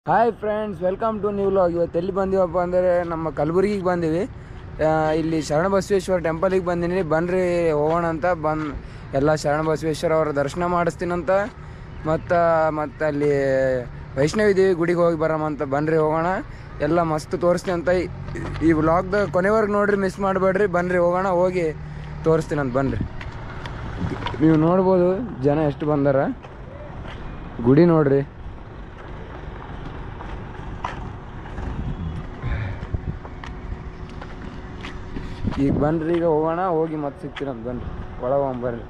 hi friends welcome to new vlog ಇವತ್ತು ಎಲ್ಲಿ ಬಂದೀವಪ್ಪ ಅಂದರೆ ನಮ್ಮ ಕಲಬುರಗಿಗೆ ಬಂದೀವಿ ಆ, ಇಲ್ಲಿ ಶರಣ ಬಸವೇಶ್ವರ ಟೆಂಪಲಿಗೆ ಬಂದೀನಿ ಬನ್ರಿ ಹೋಗೋಣ ಅಂತ ಬಂದು ಎಲ್ಲ ಶರಣ ಬಸವೇಶ್ವರ ಅವರ ದರ್ಶನ ಮಾಡಿಸ್ತೀನಂತ ಮತ್ತು ಮತ್ತು ಅಲ್ಲಿ ವೈಷ್ಣವಿ ದೇವಿ ಗುಡಿಗೆ ಹೋಗಿ ಬರೋಣ ಅಂತ ಬನ್ರಿ ಹೋಗೋಣ ಎಲ್ಲ ಮಸ್ತ್ ತೋರಿಸ್ತೀನಿ ಅಂತ ಈ- ಈ ವ್ಲಾಗ್ದಾಗ ಕೊನೆವರೆಗೆ ನೋಡ್ರಿ ಮಿಸ್ ಮಾಡಬೇಡ್ರಿ ಬನ್ರಿ ಹೋಗೋಣ ಹೋಗಿ ತೋರಿಸ್ತೀನಂತ ಬನ್ರಿ ನೀವು ನೋಡ್ಬೋದು ಜನ ಎಷ್ಟು ಬಂದಾರ ಗುಡಿ ನೋಡ್ರಿ ಈಗ ಬನ್ರಿ ಈಗ ಹೋಗೋಣ ಹೋಗಿ ಮತ್ತೆ ಸಿಗ್ತೀರಂತ ಬನ್ರಿ ಒಳಗೆ ಹೋಗೋಣ ಬರ್ರಿ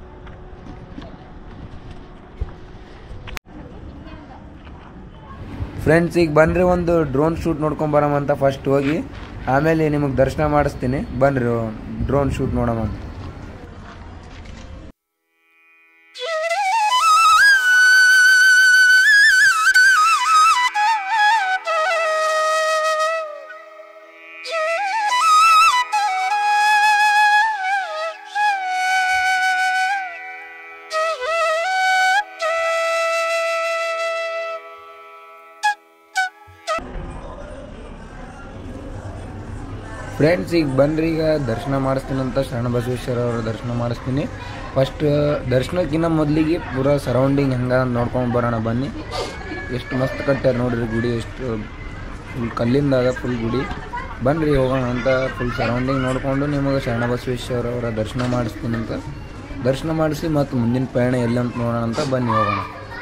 ಫ್ರೆಂಡ್ಸ್ ಈಗ ಬನ್ರಿ ಒಂದು ಡ್ರೋನ್ ಶೂಟ್ ನೋಡ್ಕೊಂಡ್ ಬರೋಮಂತ ಫಸ್ಟ್ ಹೋಗಿ ಆಮೇಲೆ ನಿಮಗೆ ದರ್ಶನ ಮಾಡಿಸ್ತೀನಿ ಬನ್ರಿ ಡ್ರೋನ್ ಶೂಟ್ ನೋಡೋಮಂತ ಫ್ರೆಂಡ್ಸ್ ಈಗ ಬನ್ರಿ ಈಗ ದರ್ಶನ ಮಾಡಿಸ್ತೀನಂತ ಶರಣ ಬಸವೇಶ್ವರ ಅವರ ದರ್ಶನ ಮಾಡಿಸ್ತೀನಿ ಫಸ್ಟ್ ದರ್ಶನಕ್ಕಿಂತ ಮೊದಲಿಗೆ ಪೂರಾ ಸರೌಂಡಿಂಗ್ ಹೆಂಗ ನೋಡ್ಕೊಂಡು ಬರೋಣ ಬನ್ನಿ ಎಷ್ಟು ಮಸ್ತ್ ಕಟ್ಟ್ಯಾರ ನೋಡ್ರಿ ಗುಡಿ ಎಷ್ಟು ಫುಲ್ ಕಲ್ಲಿಂದಾಗ ಫುಲ್ ಗುಡಿ ಬನ್ರಿ ಹೋಗೋಣ ಅಂತ ಫುಲ್ ಸರೌಂಡಿಂಗ್ ನೋಡಿಕೊಂಡು ನಿಮಗೆ ಶರಣ ಬಸವೇಶ್ವರ ಅವರ ದರ್ಶನ ಮಾಡಿಸ್ತೀನಂತ ದರ್ಶನ ಮಾಡಿಸಿ ಮತ್ತು ಮುಂದಿನ ಪಯಣ ಎಲ್ಲಿ ಅಂತ ನೋಡೋಣ ಅಂತ ಬನ್ನಿ ಹೋಗೋಣ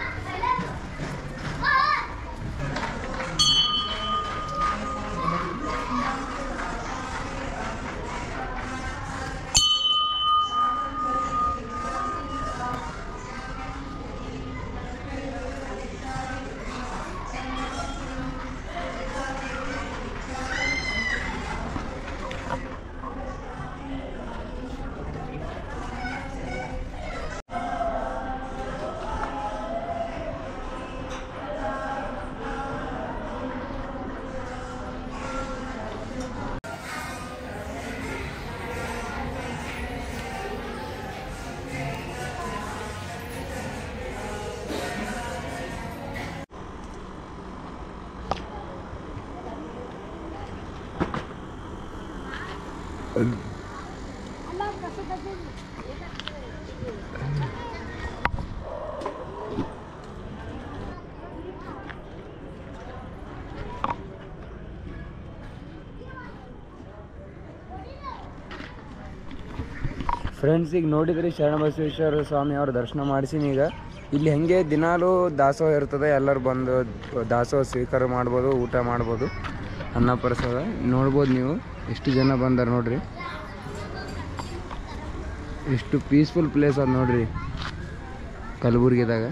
ಫ್ರೆಂಡ್ಸ್ ಈಗ ನೋಡಿದ್ರಿ ಶರಣಬಸವೇಶ್ವರ ಸ್ವಾಮಿ ಅವ್ರ ದರ್ಶನ ಮಾಡಿಸಿನಿ ಈಗ ಇಲ್ಲಿ ಹೆಂಗೆ ದಿನಾಲೂ ದಾಸೋಹ ಇರ್ತದೆ ಎಲ್ಲರೂ ಬಂದು ದಾಸೋಹ ಸ್ವೀಕಾರ ಮಾಡ್ಬೋದು ಊಟ ಮಾಡ್ಬೋದು ಅನ್ನ ಪ್ರಸಾದ ನೋಡ್ಬೋದು ನೀವು ಎಷ್ಟು ಜನ ಬಂದಾರ ನೋಡ್ರಿ ಎಷ್ಟು ಪೀಸ್ಫುಲ್ ಪ್ಲೇಸ್ ಅದ ನೋಡ್ರಿ ಕಲಬುರ್ಗಿದಾಗ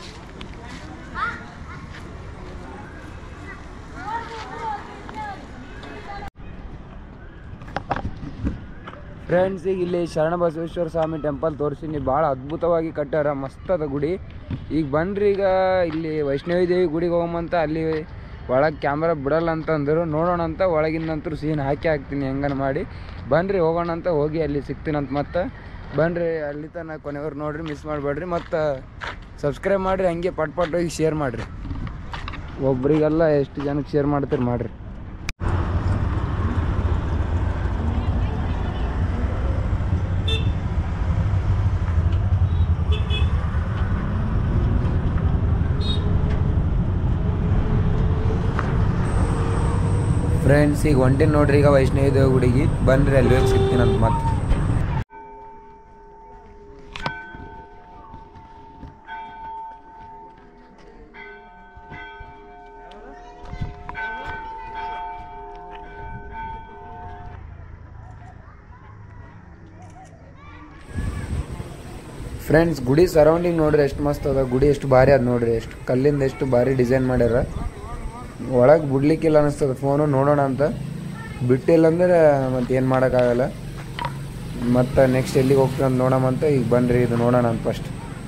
ಫ್ರೆಂಡ್ಸ್ ಈಗ ಇಲ್ಲಿ ಶರಣ ಬಸವೇಶ್ವರ ಸ್ವಾಮಿ ಟೆಂಪಲ್ ತೋರಿಸಿನಿ ಭಾಳ ಅದ್ಭುತವಾಗಿ ಕಟ್ಟಾರ ಮಸ್ತ್ ಅದ ಗುಡಿ ಈಗ ಬನ್ರಿ ಈಗ ಇಲ್ಲಿ ವೈಷ್ಣವಿ ದೇವಿ ಗುಡಿಗೆ ಹೋಗಮಂತ ಅಲ್ಲಿ ಒಳಗೆ ಕ್ಯಾಮ್ರಾ ಬಿಡಲ್ಲ ಅಂತ ಅಂದರು ನೋಡೋಣ ಅಂತ ಒಳಗಿಂದಂತೂ ಸೀನ್ ಹಾಕಿ ಹಾಕ್ತೀನಿ ಹೆಂಗನ ಮಾಡಿ ಬನ್ರಿ ಹೋಗೋಣ ಅಂತ ಹೋಗಿ ಅಲ್ಲಿ ಸಿಗ್ತೀನಂತ ಮತ್ತೆ ಬನ್ರಿ ಅಲ್ಲಿ ತನಕ ಕೊನೆಯವ್ರು ನೋಡ್ರಿ ಮಿಸ್ ಮಾಡಬೇಡ್ರಿ ಮತ್ತು ಸಬ್ಸ್ಕ್ರೈಬ್ ಮಾಡಿರಿ ಹಂಗೆ ಪಟ್ ಪಟ್ ಹೋಗಿ ಶೇರ್ ಮಾಡಿರಿ ಒಬ್ರಿಗೆಲ್ಲ ಎಷ್ಟು ಜನಕ್ಕೆ ಶೇರ್ ಮಾಡ್ತೀರಿ ಮಾಡಿರಿ ಫ್ರೆಂಡ್ಸ್ ಈಗ ಹೊಂಟಿನ ನೋಡ್ರಿ ಈಗ ವೈಷ್ಣವಿ ದೇವಿ ಗುಡಿಗೆ ಬನ್ರಿ ಅಲ್ಲಿ ಹೋಗಿ ಸಿಗ್ತೀನಂತ ಮತ್ತೆ ಫ್ರೆಂಡ್ಸ್ ಗುಡಿ ಸರೌಂಡಿಂಗ್ ನೋಡ್ರಿ ಎಷ್ಟು ಮಸ್ತ್ ಅದ ಗುಡಿ ಎಷ್ಟು ಭಾರಿ ಅದ ನೋಡ್ರಿ ಎಷ್ಟು ಕಲ್ಲಿಂದ ಎಷ್ಟು ಭಾರಿ ಡಿಸೈನ್ ಮಾಡ್ಯಾರ ಒಳಗೆ ಬಿಡ್ಲಿಕ್ಕಿಲ್ಲ ಅನಿಸ್ತದ ಫೋನು ನೋಡೋಣ ಅಂತ ಬಿಟ್ಟಿಲ್ಲ ಅಂದ್ರೆ ಮತ್ತೆ ಏನು ಮಾಡೋಕ್ಕಾಗಲ್ಲ ಮತ್ತು ನೆಕ್ಸ್ಟ್ ಎಲ್ಲಿಗೆ ಹೋಗ್ತೀವಿ ಅಂತ ನೋಡೋಣ ಅಂತ ಈಗ ಬನ್ರಿ ಇದು ನೋಡೋಣ ಅಂತ ಫಸ್ಟ್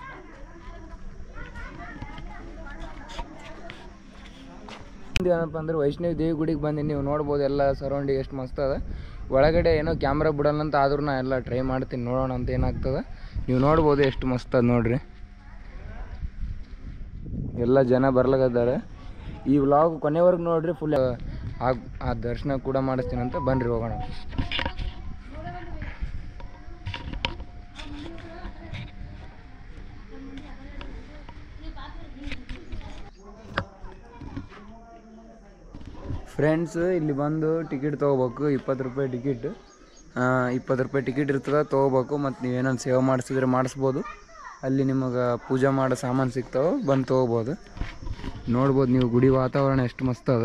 ಏನಪ್ಪ ಅಂದ್ರೆ ವೈಷ್ಣವಿ ದೇವಿ ಗುಡಿಗೆ ಬಂದು ನೀವು ನೋಡ್ಬೋದು ಎಲ್ಲ ಸರೌಂಡಿಂಗ್ ಎಷ್ಟು ಮಸ್ತ್ ಅದ ಒಳಗಡೆ ಏನೋ ಕ್ಯಾಮ್ರಾ ಬಿಡಲ್ಲ ಅಂತ ಆದ್ರೂ ನಾ ಎಲ್ಲ ಟ್ರೈ ಮಾಡ್ತೀನಿ ನೋಡೋಣ ಅಂತ ಏನಾಗ್ತದೆ ನೀವು ನೋಡ್ಬೋದು ಎಷ್ಟು ಮಸ್ತ್ ಅದ ನೋಡ್ರಿ ಎಲ್ಲ ಜನ ಬರ್ಲಾಗದ್ದಾರೆ ಈ ವ್ಲಾಗ್ ಕೊನೆವರೆಗೂ ನೋಡ್ರಿ ಫುಲ್ ಆ ಆ ದರ್ಶನ ಕೂಡ ಮಾಡಿಸ್ತೀನಿ ಅಂತ ಬನ್ರಿ ಹೋಗೋಣ ಫ್ರೆಂಡ್ಸ್ ಇಲ್ಲಿ ಬಂದು ಟಿಕೆಟ್ ತೊಗೋಬೇಕು ಇಪ್ಪತ್ತು ರೂಪಾಯಿ ಟಿಕೆಟ್ ಇಪ್ಪತ್ತು ರೂಪಾಯಿ ಟಿಕೆಟ್ ಇರ್ತದೆ ತೊಗೋಬೇಕು ಮತ್ತು ನೀವೇನೊಂದು ಸೇವೆ ಮಾಡಿಸಿದ್ರೆ ಮಾಡಿಸ್ಬೋದು ಅಲ್ಲಿ ನಿಮಗೆ ಪೂಜೆ ಮಾಡೋ ಸಾಮಾನು ಸಿಗ್ತಾವೆ ಬಂದು ತೊಗೋಬೋದು ನೋಡ್ಬೋದು ನೀವು ಗುಡಿ ವಾತಾವರಣ ಎಷ್ಟು ಮಸ್ತ್ ಅದ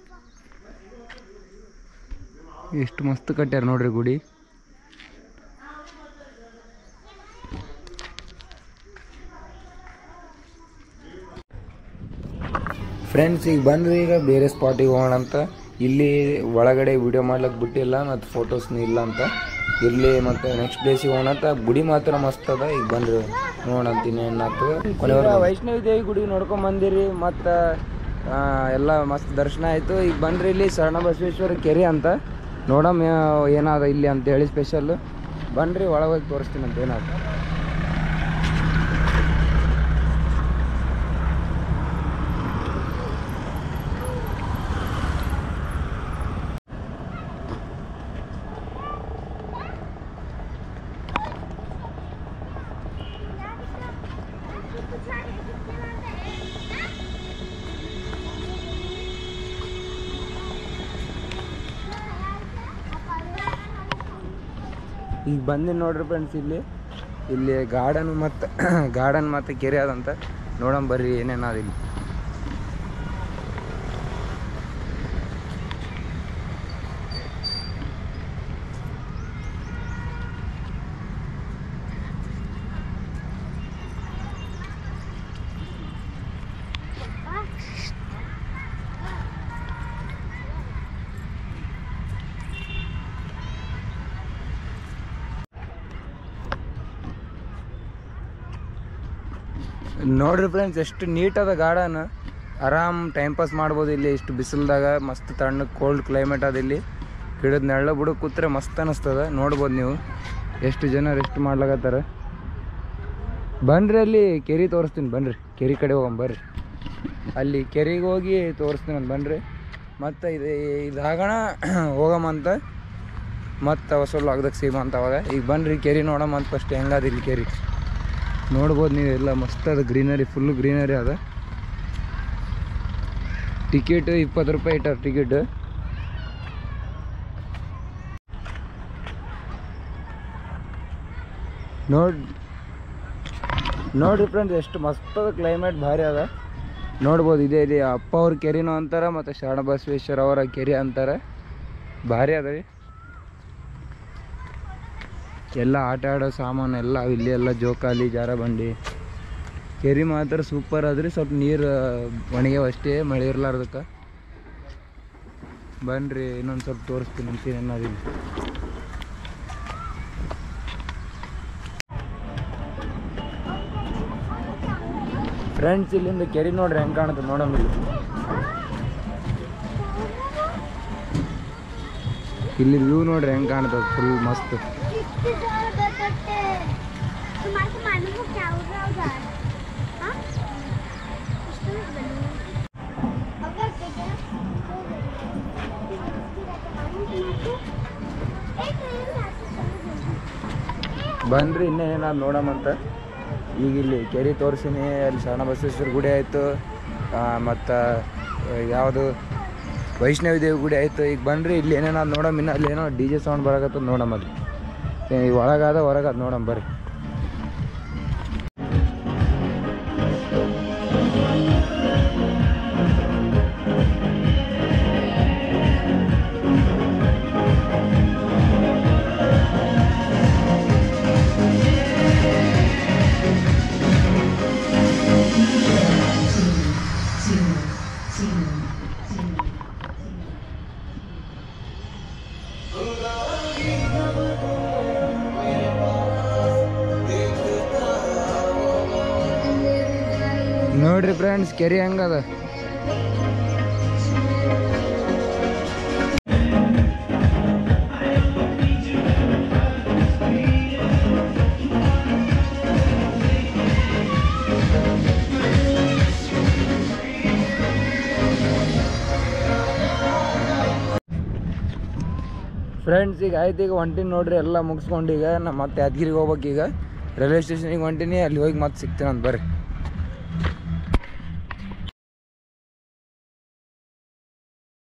ಎಷ್ಟು ಮಸ್ತ್ ಕಟ್ಟ್ಯಾರ ನೋಡ್ರಿ ಗುಡಿ ಫ್ರೆಂಡ್ಸ್ ಈಗ ಬಂದ್ವಿ ಈಗ ಬೇರೆ ಸ್ಪಾಟಿಗೆ ಹೋಗೋಣ ಅಂತ ಇಲ್ಲಿ ಒಳಗಡೆ ವಿಡಿಯೋ ಮಾಡ್ಲಿಕ್ಕೆ ಬಿಟ್ಟಿಲ್ಲ ಮತ್ತು ಫೋಟೋಸ್ನು ಇಲ್ಲ ಅಂತ ಇರಲಿ ಮತ್ತು ನೆಕ್ಸ್ಟ್ ಪ್ಲೇಸಿಗೆ ಹೋಗೋಣ ಅಂತ ಗುಡಿ ಮಾತ್ರ ಮಸ್ತ್ ಅದ ಈಗ ಬಂದ್ರಿ ನೋಡೋಣ ಅಂತೀನಿ ಏನಾಗ್ತದೆ ವೈಷ್ಣವಿ ದೇವಿ ಗುಡಿ ನೋಡ್ಕೊಂಡ್ ಬಂದಿರಿ ಮತ್ತು ಎಲ್ಲ ಮಸ್ತ್ ದರ್ಶನ ಆಯಿತು ಈಗ ಬಂದ್ರಿ ಇಲ್ಲಿ ಶರಣ ಬಸವೇಶ್ವರ ಕೆರೆ ಅಂತ ನೋಡಮ್ ಏನಾದ ಇಲ್ಲಿ ಅಂತ ಹೇಳಿ ಸ್ಪೆಷಲ್ ಬನ್ರಿ ಒಳಗೆ ಹೋಗಿ ತೋರಿಸ್ತೀನಿ ಅಂತ ಏನಾದ ಈಗ ಬಂದಿನಿ ನೋಡ್ರಿ ಫ್ರೆಂಡ್ಸ್ ಇಲ್ಲಿ ಇಲ್ಲಿ ಗಾರ್ಡನ್ ಮತ್ತು ಗಾರ್ಡನ್ ಮತ್ತು ಕೆರೆ ಅದಂತ ನೋಡಮ್ ಬರ್ರಿ ಏನೇನದ ಇಲ್ಲಿ ನೋಡ್ರಿ ಫ್ರೆಂಡ್ಸ್ ಎಷ್ಟು ನೀಟ್ ಅದ ಗಾರ್ಡನ್ ಆರಾಮ್ ಟೈಮ್ ಪಾಸ್ ಮಾಡ್ಬೋದು ಇಲ್ಲಿ ಇಷ್ಟು ಬಿಸಿಲ್ದಾಗ ಮಸ್ತ್ ತಣ್ಣ ಕೋಲ್ಡ್ ಕ್ಲೈಮೇಟ್ ಅದ ಇಲ್ಲಿ ಗಿಡದ ನೆರಳು ಬುಡ ಕೂತ್ರೆ ಮಸ್ತ್ ಅನಿಸ್ತದ ನೋಡ್ಬೋದು ನೀವು ಎಷ್ಟು ಜನ ರೆಸ್ಟ್ ಮಾಡ್ಲಾಕತ್ತಾರ ಬನ್ರಿ ಅಲ್ಲಿ ಕೆರೆ ತೋರಿಸ್ತೀನಿ ಬನ್ರಿ ಕೆರೆ ಕಡೆ ಹೋಗಮ್ ಬರ್ರಿ ಅಲ್ಲಿ ಕೆರೆಗೆ ಹೋಗಿ ತೋರಿಸ್ತೀನಿ ಅಂತ ಬನ್ರಿ ಮತ್ತು ಇದು ಇದಾಗಣ ಹೋಗಮಂತ ಮತ್ತು ಹೊಸಲು ಆಗದಕ್ಕೆ ಸೀಮ ಅಂತ ಅವಾಗ ಈಗ ಬನ್ರಿ ಕೆರೆ ನೋಡಮ್ಮ ಅಂತ ಫಸ್ಟ್ ಹೆಂಗದ ಇಲ್ಲಿ ಕೆರೆ ನೋಡ್ಬೋದು ನೀವು ಎಲ್ಲ ಮಸ್ತ್ ಅದ ಗ್ರೀನರಿ ಫುಲ್ ಗ್ರೀನರಿ ಅದ ಟಿಕೆಟ್ ಇಪ್ಪತ್ತು ರೂಪಾಯಿ ಇಟ್ಟಾರ ಟಿಕೆಟ್ ನೋಡ್ ನೋಡ್ರಿ ಫ್ರೆಂಡ್ಸ್ ಎಷ್ಟು ಮಸ್ತ್ ಅದ ಕ್ಲೈಮೇಟ್ ಭಾರಿ ಅದ ನೋಡ್ಬೋದು ಇದೇ ಇದೆ ಅಪ್ಪ ಅವ್ರ ಕೆರೆನೂ ಅಂತಾರ ಮತ್ತು ಶರಣ ಬಸವೇಶ್ವರ ಅವರ ಕೆರೆ ಅಂತಾರೆ ಭಾರಿ ಅದ ರೀ ಎಲ್ಲ ಆಟ ಆಡೋ ಸಾಮಾನು ಎಲ್ಲ ಇಲ್ಲಿ ಎಲ್ಲ ಜೋಕಾಲಿ ಜಾರ ಬಂಡಿ ಕೆರೆ ಮಾತ್ರ ಸೂಪರ್ ಅದ್ರಿ ಸ್ವಲ್ಪ ನೀರು ಒಣಗ್ಯಾವ ಅಷ್ಟೇ ಮಳೆ ಇರ್ಲಾರ್ದಕ್ಕೆ ಬನ್ರಿ ಇನ್ನೊಂದು ಸ್ವಲ್ಪ ತೋರಿಸ್ತೀನಿ ಅಂತೀನಿ ಅನ್ನೋದಿಲ್ಲ ಫ್ರೆಂಡ್ಸ್ ಇಲ್ಲಿಂದ ಕೆರೆ ನೋಡ್ರಿ ಹೆಂಗೆ ಕಾಣುತ್ತೆ ನೋಡಮ್ ಇಲ್ಲಿ ಇಲ್ಲಿ ವ್ಯೂ ನೋಡ್ರಿ ಹೆಂಗೆ ಕಾಣುತ್ತೆ ಫುಲ್ ಮಸ್ತ್ तुम्हारे मालूम हो क्या हो रहा उधर हाँ अगर बेटा ಬನ್ರಿ ಇನ್ನೇ ಏನಾದ್ರು ನೋಡಮಂತ ಈಗ ಇಲ್ಲಿ ಕೆರೆ ತೋರಿಸಿನಿ ಅಲ್ಲಿ ಶರಣ ಬಸವೇಶ್ವರ ಗುಡಿ ಆಯಿತು ಮತ್ತು ಯಾವುದು ವೈಷ್ಣವಿ ದೇವಿ ಗುಡಿ ಆಯಿತು ಈಗ ಬನ್ರಿ ಇಲ್ಲಿ ಏನೇನಾದ್ರು ನೋಡಮ್ ಇನ್ನು ಅಲ್ಲಿ ಏನೋ ಡಿ ಜೆ ಸೌಂಡ್ ಬರಾಕತ್ತದ ನೋಡಮ್ ಅಲ್ಲಿ ಈ ಒಳಗಾದ ಹೊರಗಾದ ನೋಡಮ್ ಬರ್ರಿ ನೋಡ್ರಿ ಫ್ರೆಂಡ್ಸ್ ಕೆರೆ ಹೆಂಗದ ಫ್ರೆಂಡ್ಸ್ ಈಗ ಆಯ್ತು ಈಗ ಹೊಂಟಿನಿ ನೋಡ್ರಿ ಎಲ್ಲ ಮುಗಿಸ್ಕೊಂಡು ಈಗ ನಾ ಮತ್ತೆ ಯಾದಗಿರಿಗೆ ಹೋಗ್ಬೇಕು ಈಗ ರೈಲ್ವೆ ಸ್ಟೇಷನಿಗೆ ಹೊಂಟಿನಿ ಅಲ್ಲಿ ಹೋಗಿ ಮತ್ತೆ ಸಿಗ್ತೀನಿ ಅಂತ ಬರ್ರಿ